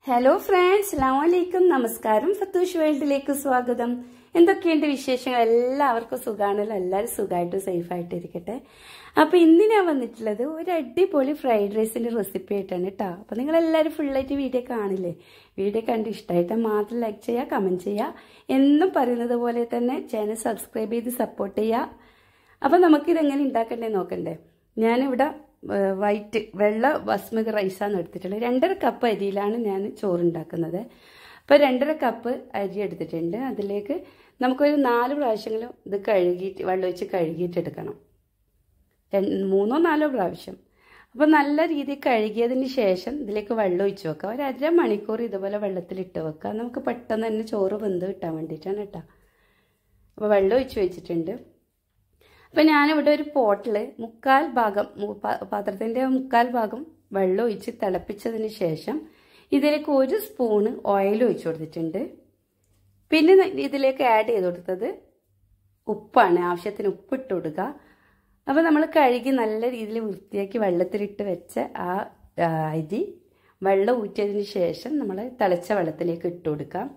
hello friends അലൈക്കും നമസ്കാരം ഫത്തൂഷ് വേൾഡിലേക്ക് സ്വാഗതം എന്തൊക്കെയുണ്ട് വിശേഷങ്ങൾ എല്ലാവർക്കും സുഖമാണല്ലോ എല്ലാവരും സുഖമായിട്ട് സേഫായിട്ട് ഇരിക്കട്ടെ അപ്പൊ ഇന്ന് ഞാൻ വന്നിട്ടുള്ളത് ഒരു അടിപൊളി ഫ്രൈഡ് റൈസിന്റെ റെസിപ്പി ആയിട്ടാണ് കേട്ടോ അപ്പൊ നിങ്ങൾ എല്ലാവരും ഫുള്ളായിട്ട് വീഡിയോ കാണില്ലേ വീഡിയോ കണ്ട് ഇഷ്ടമായിട്ട് മാത്രം ലൈക്ക് ചെയ്യുക കമന്റ് ചെയ്യുക എന്നും പറയുന്നത് പോലെ തന്നെ ചാനൽ സബ്സ്ക്രൈബ് ചെയ്ത് സപ്പോർട്ട് ചെയ്യുക അപ്പൊ നമുക്കിത് എങ്ങനെ ഉണ്ടാക്കണ്ടേ നോക്കണ്ടേ ഞാനിവിടെ ഏഹ്, വൈറ്റ് വെള്ള ബസ്മതി റൈസാണ് എടുത്തിട്ടുള്ളത് രണ്ടര കപ്പ് അരിയിലാണ് ഞാൻ ചോറുണ്ടാക്കുന്നത് അപ്പോൾ രണ്ടര കപ്പ് അരി എടുത്തിട്ടുണ്ട് അതിലേക്ക് നമുക്കൊരു നാല് പ്രാവശ്യങ്ങളും ഇത് കഴുകിയിട്ട് വെള്ളമൊഴിച്ച് കഴുകിയിട്ടെടുക്കണം രണ്ട് മൂന്നോ നാലോ പ്രാവശ്യം അപ്പോൾ നല്ല രീതിയിൽ കഴുകിയതിന് ശേഷം ഇതിലേക്ക് വെള്ളം ഒഴിച്ച് വെക്കുക ഒരു അര മണിക്കൂർ ഇതുപോലെ വെള്ളത്തിലിട്ട് വെക്കുക നമുക്ക് പെട്ടെന്ന് തന്നെ ചോറ് വെന്ത് കിട്ടാൻ വേണ്ടിയിട്ടാണ് കേട്ടോ അപ്പോൾ വെള്ളം ഒഴിച്ച് വെച്ചിട്ടുണ്ട് അപ്പം ഞാനിവിടെ ഒരു പോട്ടിൽ മുക്കാൽ ഭാഗം മു- പ- പാത്രത്തിൻ്റെ മുക്കാൽ ഭാഗം വെള്ളം ഒഴിച്ച് തിളപ്പിച്ചതിന് ശേഷം ഇതിലേക്ക് ഒരു സ്പൂണ് ഓയിൽ ഒഴിച്ചു കൊടുത്തിട്ടുണ്ട് പിന്നെ ന- ഇതിലേക്ക് ആഡ് ചെയ്ത് കൊടുത്തത് ഉപ്പാണ് ആവശ്യത്തിന് ഉപ്പിട്ട് കൊടുക്കുക അപ്പോൾ നമ്മൾ കഴുകി നല്ല രീതിയിൽ വൃത്തിയാക്കി വെള്ളത്തിലിട്ട് വെച്ച ആ ആ, അരി വെള്ളം ഊറ്റിയതിന് ശേഷം നമ്മൾ തിളച്ച വെള്ളത്തിലേക്ക് ഇട്ട് കൊടുക്കാം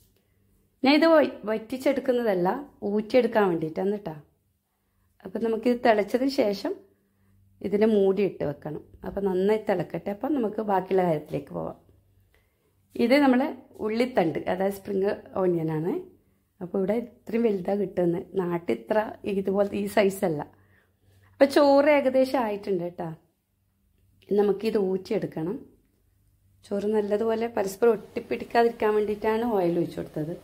ഞാൻ ഇത് വ- വറ്റിച്ചെടുക്കുന്നതല്ല ഊറ്റിയെടുക്കാൻ വേണ്ടിയിട്ടാണ് കേട്ടോ അപ്പം നമുക്കിത് തിളച്ചതിന് ശേഷം ഇതിനെ മൂടി ഇട്ട് വെക്കണം അപ്പം നന്നായി തിളക്കട്ടെ അപ്പം നമുക്ക് ബാക്കിയുള്ള കാര്യത്തിലേക്ക് പോവാം ഇത് നമ്മൾ ഉള്ളിത്തണ്ട് അതായത് സ്പ്രിങ് ഓണിയനാണ് അപ്പോൾ ഇവിടെ ഇത്രയും വലുതാണ് കിട്ടുന്നത് നാട്ടിൽ ഇത്ര ഇതുപോലത്തെ ഈ സൈസല്ല അപ്പം ചോറ് ഏകദേശം ആയിട്ടുണ്ട് കേട്ടോ നമുക്കിത് ഊറ്റിയെടുക്കണം ചോറ് നല്ലതുപോലെ പരസ്പരം ഒട്ടിപ്പിടിക്കാതിരിക്കാൻ വേണ്ടിയിട്ടാണ് ഓയിൽ ഒഴിച്ചു കൊടുത്തത്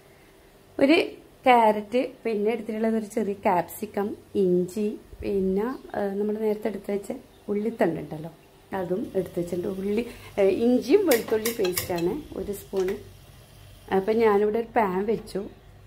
ഒരു ക്യാരറ്റ് പിന്നെ എടുത്തിട്ടുള്ളത് ഒരു ചെറിയ ക്യാപ്സിക്കം ഇഞ്ചി പിന്നെ നമ്മൾ നേരത്തെ എടുത്ത് വെച്ച ഉള്ളിത്തണ്ട് ഉണ്ടല്ലോ അതും എടുത്ത് വെച്ചിട്ടുണ്ട് ഉള്ളി ഏ, ഇഞ്ചിയും വെളുത്തുള്ളി പേസ്റ്റാണ് ഒരു സ്പൂണ് അപ്പം ഞാനിവിടെ ഒരു പാൻ വെച്ചു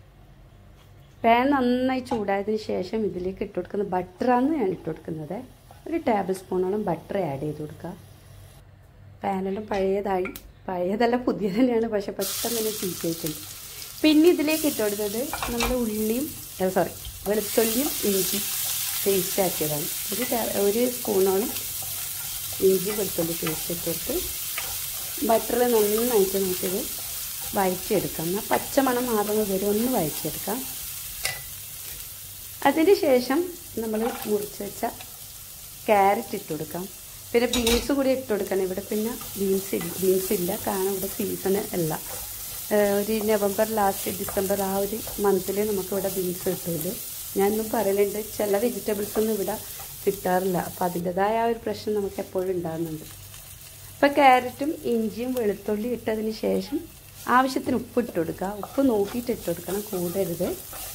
പാൻ നന്നായി ചൂടായതിന് ശേഷം ഇതിലേക്ക് ഇട്ട് കൊടുക്കുന്ന ബട്ടറാണ് ഞാൻ ഇട്ട് കൊടുക്കുന്നത് ഒരു ടേബിൾ സ്പൂണോളം ബട്ടർ ആഡ് ചെയ്ത് കൊടുക്കുക പാനെല്ലാം പഴയതായി പഴയതല്ല പുതിയ തന്നെയാണ് പക്ഷെ പെട്ടെന്ന് തന്നെ ചീറ്റായിട്ടുണ്ട് പിന്നെ ഇതിലേക്ക് ഇട്ട് കൊടുത്തത് നമ്മുടെ ഉള്ളിയും സോറി വെളുത്തുള്ളിയും ഇഞ്ചി പേസ്റ്റ് ആക്കിയതാണ് ഒരു ടേ- ഒരു സ്പൂണോളം ഇഞ്ചി വെളുത്തുള്ളി പേസ്റ്റ് ഇട്ട് കൊടുത്ത് ബട്ടറിൽ നന്നായിട്ട് നമുക്കിത് വഴറ്റിയെടുക്കാം എന്നാൽ പച്ചമണം മാറുന്നത് വരെ ഒന്ന് വഴറ്റിയെടുക്കാം അതിന് ശേഷം നമ്മൾ മുറിച്ച് വെച്ച ക്യാരറ്റ് ഇട്ട് കൊടുക്കാം പിന്നെ ബീൻസ് കൂടി ഇട്ട് കൊടുക്കണം ഇവിടെ പിന്നെ ബീൻസ് ഇല്ല ബീൻസ് ഇല്ല കാരണം ഇവിടെ സീസൺ അല്ല ഏഹ് ഒരു നവംബർ ലാസ്റ്റ് ഡിസംബർ ആ ഒരു മന്തിൽ നമുക്കിവിടെ ബീൻസ് കിട്ടുമല്ലോ ഞാനൊന്നും പറയലുണ്ട് ചില വെജിറ്റബിൾസ് ഒന്നും ഇവിടെ കിട്ടാറില്ല അപ്പം അതിൻ്റെതായ ആ ഒരു പ്രശ്നം നമുക്ക് എപ്പോഴും ഉണ്ടാകുന്നുണ്ട് അപ്പോൾ ക്യാരറ്റും ഇഞ്ചിയും വെളുത്തുള്ളി ഇട്ടതിന് ശേഷം ആവശ്യത്തിന് ഉപ്പ് ഇട്ട് കൊടുക്കുക ഉപ്പ് നോക്കിയിട്ട് ഇട്ട് കൊടുക്കണം കൂടരുത്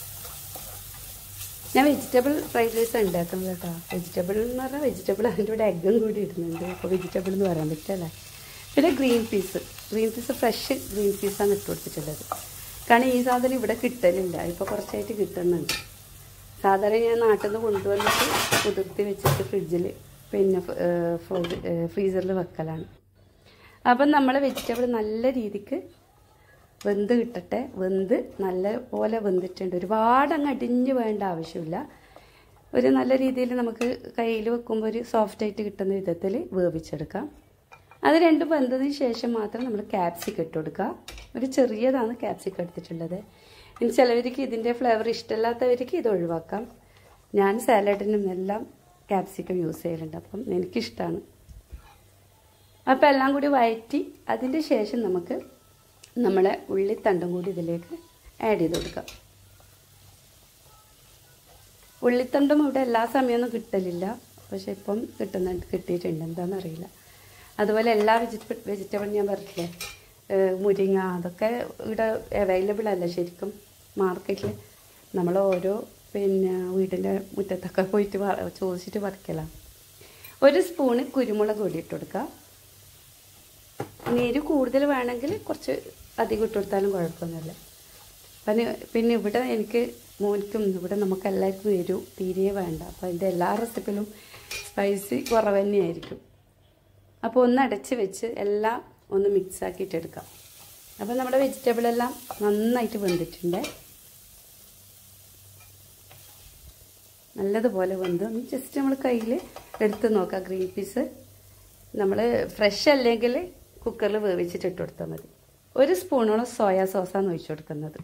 ഞാൻ വെജിറ്റബിൾ ഫ്രൈഡ് റൈസ് ഉണ്ടാക്കുന്നത് കേട്ടോ വെജിറ്റബിൾ എന്ന് പറഞ്ഞാൽ വെജിറ്റബിൾ അതിൻ്റെ കൂടെ എഗ്ഗും കൂടി ഇടുന്നുണ്ട് അപ്പോൾ വെജിറ്റബിൾ എന്ന് പറയാൻ പറ്റില്ല പിന്നെ green peas green peas fresh green പീസാണ് ഇട്ട് കൊടുത്തിട്ടുള്ളത് കാരണം ഈ സാധനം ഇവിടെ കിട്ടലില്ല ഇപ്പോൾ കുറച്ചായിട്ട് കിട്ടുന്നുണ്ട് സാധാരണ ഞാൻ നാട്ടിൽ നിന്ന് കൊണ്ടുവന്നിട്ട് കുതിർത്തി വെച്ചിട്ട് ഫ്രിഡ്ജിൽ പിന്നെ ഫ്രീസറിൽ വെക്കലാണ് അപ്പം നമ്മൾ വെജിറ്റബിൾ നല്ല രീതിക്ക് വെന്ത് കിട്ടട്ടെ വെന്ത് നല്ല പോലെ വെന്തിട്ടുണ്ട് ഒരുപാട് അങ്ങ് അടിഞ്ഞ് വേണ്ട ആവശ്യമില്ല ഒരു നല്ല രീതിയിൽ നമുക്ക് കയ്യിൽ വെക്കുമ്പോൾ ഒരു സോഫ്റ്റ് ആയിട്ട് കിട്ടുന്ന വിധത്തിൽ വേവിച്ചെടുക്കാം അത് രണ്ടും വെന്തതിന് ശേഷം മാത്രം നമ്മൾ ക്യാപ്സിക്കം ഇട്ട് കൊടുക്കുക ഒരു ചെറിയതാണ് ക്യാപ്സിക്കം എടുത്തിട്ടുള്ളത് ഇനി ചിലവർക്ക് ഇതിൻ്റെ ഫ്ലേവർ ഇഷ്ടമില്ലാത്തവർക്ക് ഇത് ഒഴിവാക്കാം ഞാൻ സാലഡിനും എല്ലാം ക്യാപ്സിക്കം യൂസ് ചെയ്യലുണ്ട് അപ്പം എനിക്കിഷ്ടമാണ് അപ്പം എല്ലാം കൂടി വഴറ്റി അതിൻ്റെ ശേഷം നമുക്ക് നമ്മളെ ഉള്ളിത്തണ്ടും കൂടി ഇതിലേക്ക് ആഡ് ചെയ്ത് കൊടുക്കാം ഉള്ളിത്തണ്ടും ഇവിടെ എല്ലാ സമയമൊന്നും കിട്ടലില്ല പക്ഷെ ഇപ്പം കിട്ടുന്നുണ്ട് കിട്ടിയിട്ടുണ്ട് എന്താണെന്നറിയില്ല അതുപോലെ എല്ലാ വെജിറ്റബിൾ വെജിറ്റബിൾ ഞാൻ പറഞ്ഞില്ലേ ഏഹ് മുരിങ്ങ അതൊക്കെ ഇവിടെ അവൈലബിൾ അല്ല ശരിക്കും മാർക്കറ്റിൽ നമ്മൾ ഓരോ പിന്നെ വീടിൻ്റെ മുറ്റത്തൊക്കെ പോയിട്ട് വ- ചോദിച്ചിട്ട് പറിക്കലാണ് ഒരു സ്പൂണ് കുരുമുളക് പൊടി ഇട്ട് കൊടുക്കുക നീര് കൂടുതൽ വേണമെങ്കിൽ കുറച്ച് അധികം ഇട്ട് കൊടുത്താലും കുഴപ്പമൊന്നുമില്ല പിന്നെ പിന്നെ ഇവിടെ എനിക്ക് മോനിക്കും ഇവിടെ നമുക്ക് എല്ലാവർക്കും എരിവ് തീരെ വേണ്ട അപ്പോൾ അതിൻ്റെ എല്ലാ റെസിപ്പിയിലും സ്പൈസി കുറവ് തന്നെയായിരിക്കും അപ്പോൾ ഒന്ന് അടച്ച് വെച്ച് എല്ലാം ഒന്ന് മിക്സ് ആക്കിയിട്ട് എടുക്കാം അപ്പോൾ നമ്മുടെ വെജിറ്റബിൾ എല്ലാം നന്നായിട്ട് വെന്തിട്ടുണ്ട് നല്ലതുപോലെ വെന്ത് ഒന്ന് ജസ്റ്റ് നമ്മൾ കയ്യിൽ എടുത്ത് നോക്കാം ഗ്രീൻ പീസ് നമ്മൾ ഫ്രഷ് അല്ലെങ്കിൽ കുക്കറിൽ വേവിച്ചിട്ട് ഇട്ട് കൊടുത്താൽ മതി ഒരു സ്പൂണോളം സോയാ സോസാണ് ഒഴിച്ചു കൊടുക്കുന്നത്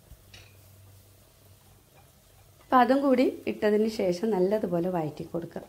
അപ്പം അതും കൂടി ഇട്ടതിന് ശേഷം നല്ലതുപോലെ വഴറ്റി കൊടുക്കുക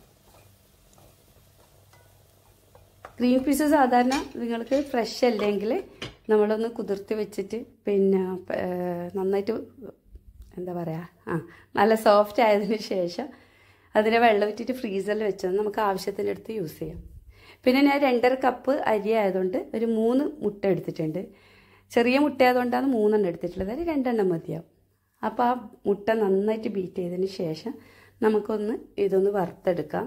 ഗ്രീൻ പീസ് സാധാരണ നിങ്ങൾക്ക് ഫ്രഷ് അല്ലെങ്കിൽ നമ്മളൊന്ന് കുതിർത്തി വെച്ചിട്ട് പിന്നെ നന്നായിട്ട് എന്താ പറയുക ആ നല്ല സോഫ്റ്റ് ആയതിന് ശേഷം അതിനെ വെള്ളം ഇട്ടിട്ട് ഫ്രീസറിൽ വെച്ചത് നമുക്ക് ആവശ്യത്തിനടുത്ത് യൂസ് ചെയ്യാം പിന്നെ ഞാൻ രണ്ടര കപ്പ് അരി ആയതുകൊണ്ട് ഒരു മൂന്ന് മുട്ട എടുത്തിട്ടുണ്ട് ചെറിയ മുട്ട ആയതുകൊണ്ടാണ് മൂന്നെണ്ണം എടുത്തിട്ടുള്ളത് അതിൽ രണ്ടെണ്ണം മതിയാവും അപ്പോൾ ആ മുട്ട നന്നായിട്ട് ബീറ്റ് ചെയ്തതിന് ശേഷം നമുക്കൊന്ന് ഇതൊന്ന് വറുത്തെടുക്കാം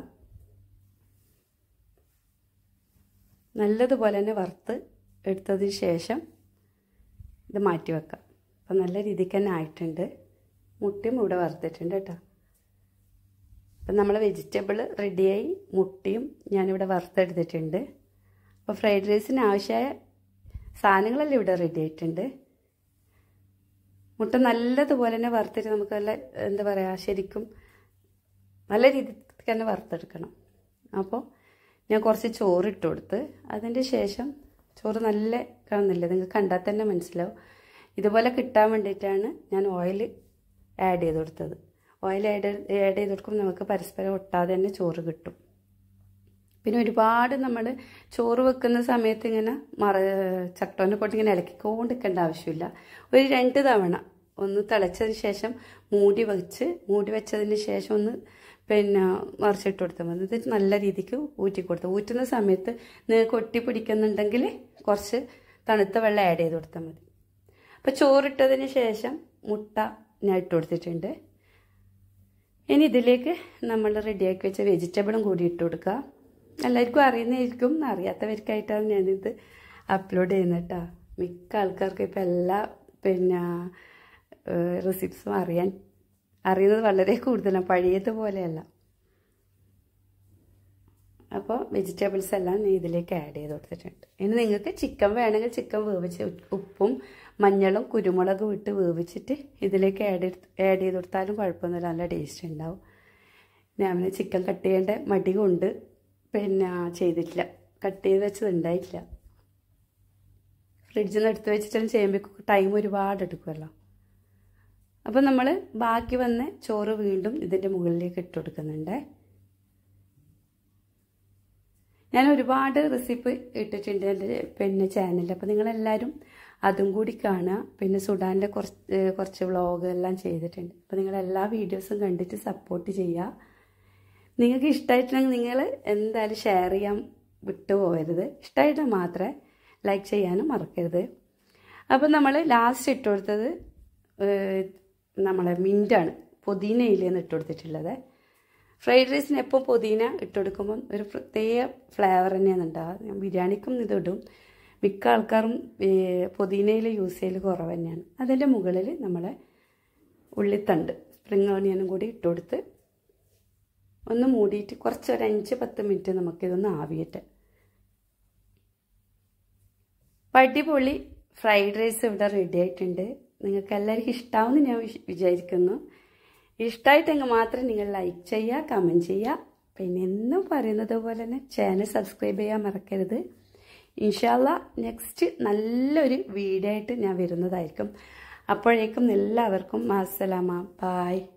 നല്ലതുപോലെ തന്നെ വറുത്ത് എടുത്തതിന് ശേഷം ഇത് മാറ്റി വെക്കാം അപ്പം നല്ല രീതിക്ക് തന്നെ ആയിട്ടുണ്ട് മുട്ടയും ഇവിടെ വറുത്തിട്ടുണ്ട് കേട്ടോ അപ്പം നമ്മളെ വെജിറ്റബിൾ റെഡിയായി മുട്ടയും ഞാനിവിടെ വറുത്തെടുത്തിട്ടുണ്ട് അപ്പോൾ ഫ്രൈഡ് റൈസിന് ആവശ്യമായ സാധനങ്ങളെല്ലാം ഇവിടെ റെഡി ആയിട്ടുണ്ട് മുട്ട നല്ലതുപോലെ തന്നെ വറുത്തിട്ട് നമുക്ക് നല്ല എന്താ പറയുക ശരിക്കും നല്ല രീതിക്ക് തന്നെ വറുത്തെടുക്കണം അപ്പോൾ ഞാൻ കുറച്ച് ചോറ് ഇട്ട് കൊടുത്ത് അതിൻ്റെ ശേഷം ചോറ് നല്ല കാണുന്നില്ല നിങ്ങൾക്ക് കണ്ടാൽ തന്നെ മനസ്സിലാവും ഇതുപോലെ കിട്ടാൻ വേണ്ടിയിട്ടാണ് ഞാൻ ഓയിൽ ആഡ് ചെയ്ത് കൊടുത്തത് ഓയിൽ ആഡ് ആഡ് ചെയ്ത് കൊടുക്കുമ്പോൾ നമുക്ക് പരസ്പരം ഒട്ടാതെ തന്നെ ചോറ് കിട്ടും പിന്നെ ഒരുപാട് നമ്മൾ ചോറ് വെക്കുന്ന സമയത്ത് ഇങ്ങനെ മറ ചട്ടോനെ കൊണ്ട് ഇങ്ങനെ ഇളക്കിക്കൊണ്ട് നിൽക്കേണ്ട ആവശ്യമില്ല ഒരു രണ്ട് തവണ ഒന്ന് തിളച്ചതിന് ശേഷം മൂടി വെച്ച് മൂടി വെച്ചതിന് ശേഷം ഒന്ന് പിന്നെ മറിച്ചിട്ട് കൊടുത്താൽ മതി ഇത് നല്ല രീതിക്ക് ഊറ്റി കൊടുത്താൽ ഊറ്റുന്ന സമയത്ത് നിങ്ങൾക്ക് ഒട്ടി പിടിക്കുന്നുണ്ടെങ്കിൽ കുറച്ച് തണുത്ത വെള്ളം ആഡ് ചെയ്ത് കൊടുത്താൽ മതി അപ്പോൾ ചോറിട്ടതിന് ശേഷം മുട്ട ഞാൻ ഇട്ട് കൊടുത്തിട്ടുണ്ട് ഇനി ഇതിലേക്ക് നമ്മൾ റെഡിയാക്കി വെച്ച വെജിറ്റബിളും കൂടി ഇട്ട് കൊടുക്കുക എല്ലാവർക്കും അറിയുന്നതായിരിക്കും അറിയാത്തവർക്കായിട്ടാണ് ഞാനിത് അപ്ലോഡ് ചെയ്യുന്നത് കേട്ടോ മിക്ക ആൾക്കാർക്കും ഇപ്പം എല്ലാ പിന്നെ റെസിപ്സും അറിയാൻ അറിയുന്നത് വളരെ കൂടുതലാണ് പഴയതുപോലെയല്ല അപ്പോൾ വെജിറ്റബിൾസ് എല്ലാം ഞാൻ ഇതിലേക്ക് ആഡ് ചെയ്ത് കൊടുത്തിട്ടുണ്ട് ഇനി നിങ്ങൾക്ക് ചിക്കൻ വേണമെങ്കിൽ ചിക്കൻ വേവിച്ച് ഉപ്പും മഞ്ഞളും കുരുമുളകും ഇട്ട് വേവിച്ചിട്ട് ഇതിലേക്ക് ആഡ് ആഡ് ചെയ്ത് കൊടുത്താലും കുഴപ്പമൊന്നുമില്ല നല്ല ടേസ്റ്റ് ഉണ്ടാവും ഞാൻ ചിക്കൻ കട്ട് ചെയ്യേണ്ട മടി കൊണ്ട് പിന്നെ ചെയ്തിട്ടില്ല കട്ട് ചെയ്ത് വെച്ചത് ഉണ്ടായിട്ടില്ല ഫ്രിഡ്ജിൽ നിന്ന് എടുത്ത് വെച്ചിട്ടും ചെയ്യുമ്പോൾ ടൈം ഒരുപാട് എടുക്കുമല്ലോ അപ്പോൾ നമ്മൾ ബാക്കി വന്ന ചോറ് വീണ്ടും ഇതിൻ്റെ മുകളിലേക്ക് ഇട്ട് കൊടുക്കുന്നുണ്ട് ഞാൻ ഒരുപാട് റെസിപ്പി ഇട്ടിട്ടുണ്ട് എൻ്റെ പിന്നെ ചാനലിൽ അപ്പോൾ നിങ്ങളെല്ലാവരും അതും കൂടി കാണുക പിന്നെ സുഡാൻ്റെ കുറച്ച് കുറച്ച് വ്ളോഗ് എല്ലാം ചെയ്തിട്ടുണ്ട് അപ്പോൾ നിങ്ങൾ എല്ലാ വീഡിയോസും കണ്ടിട്ട് സപ്പോർട്ട് ചെയ്യുക നിങ്ങൾക്ക് ഇഷ്ടമായിട്ടുണ്ടെങ്കിൽ നിങ്ങൾ എന്തായാലും ഷെയർ ചെയ്യാൻ വിട്ടുപോകരുത് ഇഷ്ടമായിട്ട് മാത്രമേ ലൈക്ക് ചെയ്യാനും മറക്കരുത് അപ്പോൾ നമ്മൾ ലാസ്റ്റ് ഇട്ട് കൊടുത്തത് നമ്മളെ മിൻ്റാണ് പുതിന ഇലേന്ന് ഇട്ട് കൊടുത്തിട്ടുള്ളത് ഫ്രൈഡ് റൈസിന് എപ്പോൾ പുതിന ഇട്ട് കൊടുക്കുമ്പം ഒരു പ്രത്യേക ഫ്ലേവർ തന്നെയാണ് ഉണ്ടാവുക ബിരിയാണിക്കും ഇതിടും മിക്ക ആൾക്കാരും പുതിനയിൽ യൂസ് ചെയ്യൽ കുറവ് തന്നെയാണ് അതിൻ്റെ മുകളിൽ നമ്മളെ ഉള്ളിത്തണ്ട് സ്പ്രിങ് ഓണിയനും കൂടി ഇട്ട് കൊടുത്ത് ഒന്ന് മൂടിയിട്ട് കുറച്ച് ഒരു അഞ്ച് പത്ത് മിനിറ്റ് നമുക്കിതൊന്ന് ആവിയിട്ട് അടിപൊളി ഫ്രൈഡ് റൈസ് ഇവിടെ റെഡി ആയിട്ടുണ്ട് നിങ്ങൾക്ക് എല്ലാവർക്കും ഇഷ്ടമാവുമെന്ന് ഞാൻ വിചാരിക്കുന്നു ഇഷ്ടമായിട്ടെങ്കിൽ മാത്രം നിങ്ങൾ ലൈക്ക് ചെയ്യുക കമൻറ്റ് ചെയ്യുക പിന്നെ എന്നും പറയുന്നത് പോലെ തന്നെ ചാനൽ സബ്സ്ക്രൈബ് ചെയ്യാൻ മറക്കരുത് ഇൻഷാല്ല നെക്സ്റ്റ് നല്ലൊരു വീഡിയോ ആയിട്ട് ഞാൻ വരുന്നതായിരിക്കും അപ്പോഴേക്കും എല്ലാവർക്കും അസ്സലാമ ബായ്